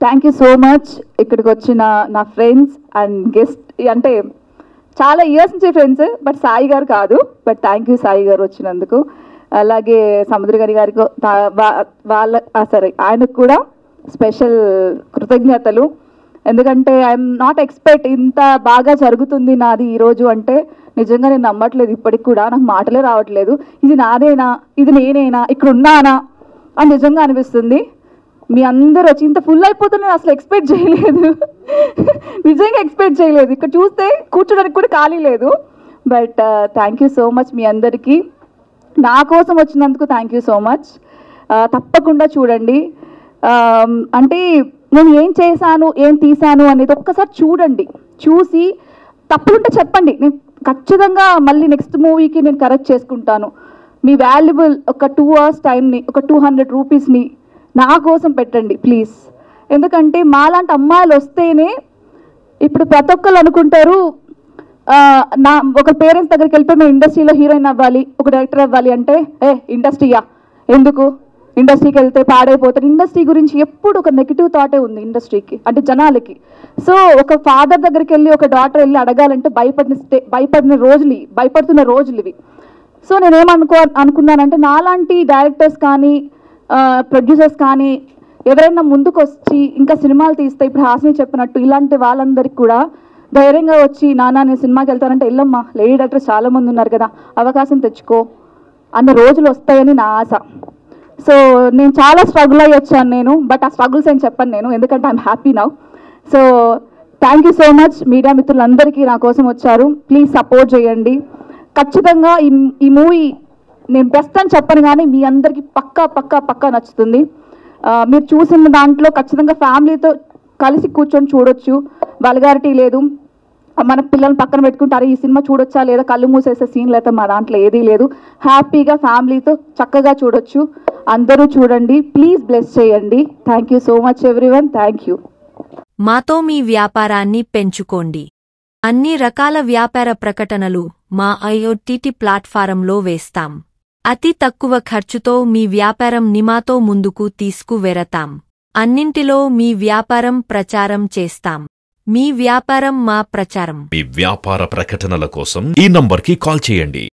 thank you so much ఇక్కడికి వచ్చిన నా ఫ్రెండ్స్ అండ్ గెస్ట్ అంటే చాలా ఇయర్స్ నుంచి ఫ్రెండ్స్ బట్ సాయి గారు కాదు బట్ థ్యాంక్ యూ సాయి గారు వచ్చినందుకు అలాగే సముద్ర గారి గారికి తా- వా- వాళ్ళ సరే ఆయనకు కూడా స్పెషల్ కృతజ్ఞతలు ఎందుకంటే ఐఎమ్ నాట్ ఎక్స్పెక్ట్ ఇంత బాగా జరుగుతుంది నాది ఈరోజు అంటే నిజంగా నేను నమ్మట్లేదు ఇప్పటికి కూడా నాకు మాటలే రావట్లేదు ఇది నాదేనా ఇది నేనేనా ఇక్కడ ఉన్నానా అని నిజంగా అనిపిస్తుంది మీ అందరూ వచ్చి ఇంత ఫుల్ అయిపోతుంది నేను అసలు ఎక్స్పెక్ట్ చేయలేదు నిజంగా ఎక్స్పెక్ట్ చేయలేదు ఇక్కడ చూస్తే కూర్చోడానికి కూడా ఖాళీ లేదు but thank you so much మీ అందరికీ నా కోసం వచ్చినందుకు థ్యాంక్ యూ సో మచ్ తప్పకుండా చూడండి Um, అంటే నేను ఏం చేశాను ఏం తీశాను అనేది ఒక్కసారి చూడండి చూసి తప్పులుంటే చెప్పండి నేను ఖచ్చితంగా మళ్ళీ నెక్స్ట్ మూవీకి నేను కరెక్ట్ చేసుకుంటాను మీ వాల్యుబుల్ ఒక టూ అవర్స్ టైంని ఒక టూ హండ్రెడ్ రూపీస్ని నా కోసం పెట్టండి ప్లీజ్ ఎందుకంటే మాలాంటి అమ్మాయిలు వస్తేనే ఇప్పుడు ప్రతి ఒక్కరు అనుకుంటారు ఆ, నా ఒక పేరెంట్స్ దగ్గరికి వెళ్ళిపోయి మేము ఇండస్ట్రీలో హీరోయిన్ అవ్వాలి ఒక డైరెక్టర్ అవ్వాలి అంటే ఏ ఇండస్ట్రీయా ఎందుకు ఇండస్ట్రీకి వెళ్తే పాడైపోతారు ఇండస్ట్రీ గురించి ఎప్పుడు ఒక నెగిటివ్ థాటే ఉంది ఇండస్ట్రీకి అంటే జనాలకి సో ఒక ఫాదర్ దగ్గరికి వెళ్ళి ఒక డాటర్ వెళ్ళి అడగాలంటే భయపడిన స్టే భయపడిన రోజులు ఇవి, భయపడుతున్న రోజులు ఇవి సో నేనేమనుకో అనుకున్నానంటే నాలాంటి డైరెక్టర్స్ కానీ ప్రొడ్యూసర్స్ కానీ ఎవరైనా ముందుకు వచ్చి ఇంకా సినిమాలు తీస్తే ఇప్పుడు హాసిని చెప్పినట్టు ఇలాంటి వాళ్ళందరికీ కూడా ధైర్యంగా వచ్చి నాన్న నేను సినిమాకి వెళ్తానంటే వెళ్ళమ్మా లేడీ డైరెక్టర్స్ చాలా మంది ఉన్నారు కదా అవకాశం తెచ్చుకో అన్న రోజులు వస్తాయని నా ఆశ సో నేను చాలా స్ట్రగుల్ అయ్యి వచ్చాను నేను బట్ ఆ స్ట్రగుల్స్ ఏం చెప్పను నేను ఎందుకంటే I'm happy now so thank you so much media మిత్రులందరికీ నా కోసం వచ్చారు ప్లీజ్ సపోర్ట్ చేయండి ఖచ్చితంగా ఈ ఈ మూవీ నేను బెస్ట్ అని చెప్పను కానీ మీ అందరికీ పక్కా పక్కా పక్కా నచ్చుతుంది ఆ, మీరు చూసిన దాంట్లో ఖచ్చితంగా ఫ్యామిలీతో కలిసి కూర్చొని చూడొచ్చు వల్గారిటీ లేదు మన పిల్లల్ని పక్కన పెట్టుకుంటారు ఈ సినిమా చూడొచ్చా లేదా కళ్ళు మూసేసే సీన్లు అయితే మా దాంట్లో ఏదీ లేదు హ్యాపీగా ఫ్యామిలీతో చక్కగా చూడొచ్చు అందరూ చూడండి ప్లీజ్ బ్లెస్ చేయండి thank you so much everyone thank you మాతో మీ వ్యాపారాన్ని పెంచుకోండి అన్ని రకాల వ్యాపార ప్రకటనలు మా ఐఓటీటీ ప్లాట్ఫారంలో వేస్తాం అతి తక్కువ ఖర్చుతో మీ వ్యాపారం నిమాతో ముందుకు తీసుకువెరతాం అన్నింటిలో మీ వ్యాపారం ప్రచారం చేస్తాం మీ వ్యాపారం మా ప్రచారం మీ వ్యాపార ప్రకటనల కోసం ఈ నంబర్కి కాల్ చేయండి